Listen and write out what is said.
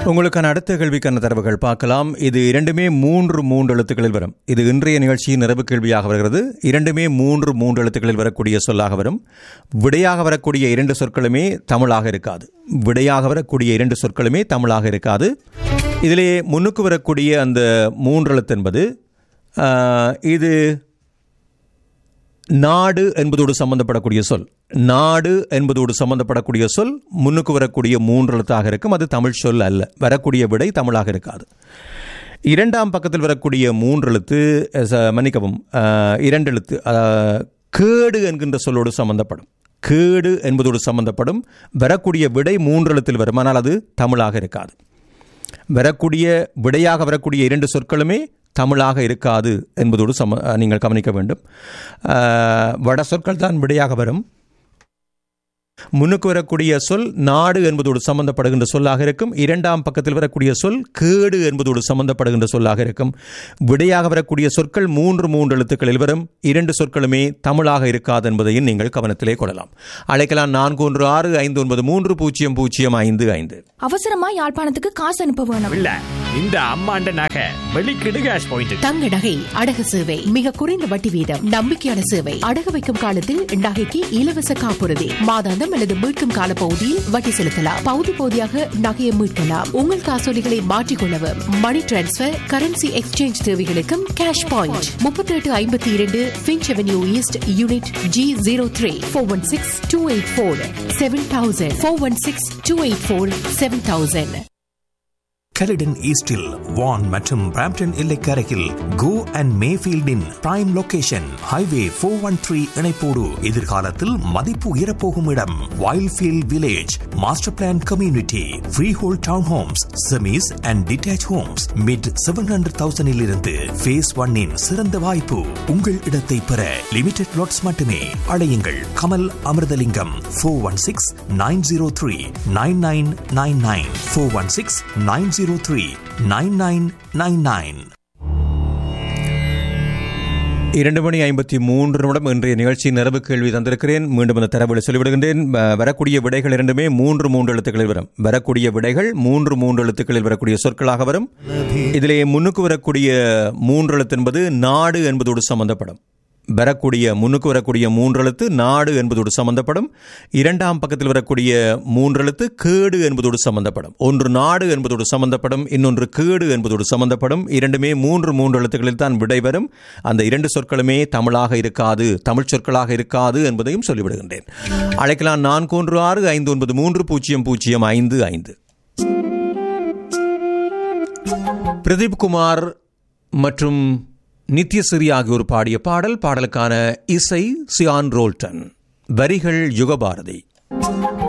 உங்களுக்கான அடுத்த கேள்விக்கான தரவுகள் பார்க்கலாம் இது இரண்டுமே மூன்று மூன்று எழுத்துக்களில் வரும் இது இன்றைய நிகழ்ச்சியின் நிறைவு கேள்வியாக வருகிறது இரண்டுமே மூன்று மூன்று எழுத்துக்களில் வரக்கூடிய சொல்லாக வரும் விடையாக வரக்கூடிய இரண்டு சொற்களுமே தமிழாக இருக்காது விடையாக வரக்கூடிய இரண்டு சொற்களுமே தமிழாக இருக்காது இதிலே முன்னுக்கு வரக்கூடிய அந்த மூன்று எழுத்து என்பது ஆஹ், இது நாடு என்பதோடு சம்பந்தப்படக்கூடிய சொல் நாடு என்பதோடு சம்பந்தப்படக்கூடிய சொல் முன்னுக்கு வரக்கூடிய மூன்று எழுத்தாக இருக்கும் அது தமிழ் சொல் அல்ல வரக்கூடிய விடை தமிழாக இருக்காது இரண்டாம் பக்கத்தில் வரக்கூடிய மூன்று எழுத்து அஹ், ச- மன்னிக்கவும் அஹ், இரண்டு எழுத்து அஹ், கேடு என்கின்ற சொல்லோடு சம்பந்தப்படும் கேடு என்பதோடு சம்பந்தப்படும் வரக்கூடிய விடை மூன்று எழுத்தில் வரும் ஆனால் அது தமிழாக இருக்காது வரக்கூடிய விடையாக வரக்கூடிய இரண்டு சொற்களுமே தமிழாக இருக்காது என்பதோடு சம நீங்கள் கவனிக்க வேண்டும் அஹ், வட சொற்கள் தான் விடையாக வரும் முன்னுக்கு வரக்கூடிய சொல் நாடு என்பதோடு சம்பந்தப்படுகின்ற சொல்லாக இருக்கும் இரண்டாம் பக்கத்தில் வரக்கூடிய சொல் கேடு என்பதோடு சம்பந்தப்படுகின்ற சொல்லாக இருக்கும் விடையாக வரக்கூடிய சொற்கள் மூன்று மூன்று எழுத்துக்களில் வரும் இரண்டு சொற்களுமே தமிழாக இருக்காது என்பதையும் நீங்கள் கவனத்திலே கொள்ளலாம் அழைக்கலாம் நான்கு ஒன்று ஆறு ஐந்து ஒன்பது மூன்று பூஜ்ஜியம் பூஜ்ஜியம் ஐந்து ஐந்து அவசரமா யாழ்ப்பாணத்துக்கு காசு அனுப்ப வேணும் இல்ல இந்த அம்மாண்ட நகை வெளிக்கிடு கேஷ் பாயிண்ட் தங்க நகை அடகு சேவை மிக குறைந்த வட்டி வீதம் நம்பிக்கையான சேவை அடகு வைக்கும் காலத்தில் நகைக்கு இலவச காப்புறுதி மாதாந்தம் அல்லது மீட்கும் கால பகுதியில் வட்டி செலுத்தலாம் பகுதி பகுதியாக நகையை மீட்கலாம் உங்கள் காசோலிகளை மாற்றிக்கொள்ளவும் மணி டிரான்ஸ்பர் கரன்சி எக்ஸ்சேஞ்ச் தேவைகளுக்கும் கேஷ் பாயிண்ட் முப்பத்தி எட்டு ஐம்பத்தி இரண்டு Finch avenue east unit G zero three four one six two eight four seven thousand four one six two eight four seven thousand Caledon ஈஸ்டில் வான் மற்றும் Brampton எல்லைக்கரையில் கோ and மேஃபீல்டின் prime location highway four one three இணைப்போடு எதிர்காலத்தில் மதிப்பு உயரப்போகும் இடம் Wildfield village master plan community freehold town homes semis and detached homes mid seven hundred தௌசண்டில் இருந்து ஃபேஸ் ஒன்னின் சிறந்த வாய்ப்பு உங்கள் இடத்தை பெற லிமிடெட் லாட்ஸ் மட்டுமே அழையுங்கள் Kamal Amirthalingam four one six nine zero three nine nine nine nine four one six nine zero three nine nine nine nine இரண்டு மணி ஐம்பத்தி மூன்று நிமிடம் இன்றைய நிகழ்ச்சி நிறைவு கேள்வி தந்திருக்கிறேன் மீண்டும் அந்த தரவுகளை சொல்லிவிடுகின்றேன் வ- வரக்கூடிய விடைகள் இரண்டுமே மூன்று மூன்று எழுத்துக்களில் வரும் வரக்கூடிய விடைகள் மூன்று மூன்று எழுத்துக்களில் வரக்கூடிய சொற்களாக வரும் இதிலே முன்னுக்கு வரக்கூடிய மூன்று எழுத்து என்பது நாடு என்பதோடு சம்பந்தப்படும் வரக்கூடிய முன்னுக்கு வரக்கூடிய மூன்றெழுத்து நாடு என்பதோடு சம்பந்தப்படும் இரண்டாம் பக்கத்தில் வரக்கூடிய மூன்றெழுத்து கேடு என்பதோடு சம்பந்தப்படும் ஒன்று நாடு என்பதோடு சம்பந்தப்படும் இன்னொன்று கேடு என்பதோடு சம்பந்தப்படும் இரண்டுமே மூன்று மூன்று எழுத்துக்களில் தான் விடை வரும் அந்த இரண்டு சொற்களுமே தமிழாக இருக்காது தமிழ் சொற்களாக இருக்காது என்பதையும் சொல்லிவிடுகின்றேன் அழைக்கலாம் நான்கு ஒன்று ஆறு ஐந்து ஒன்பது மூன்று பூஜ்ஜியம் பூஜ்ஜியம் ஐந்து ஐந்து பிரதீப் குமார் மற்றும் நித்யஸ்ரீ ஆகியோர் பாடிய பாடல் பாடலுக்கான இசை சியான் ரோல்டன் வரிகள் யுகபாரதி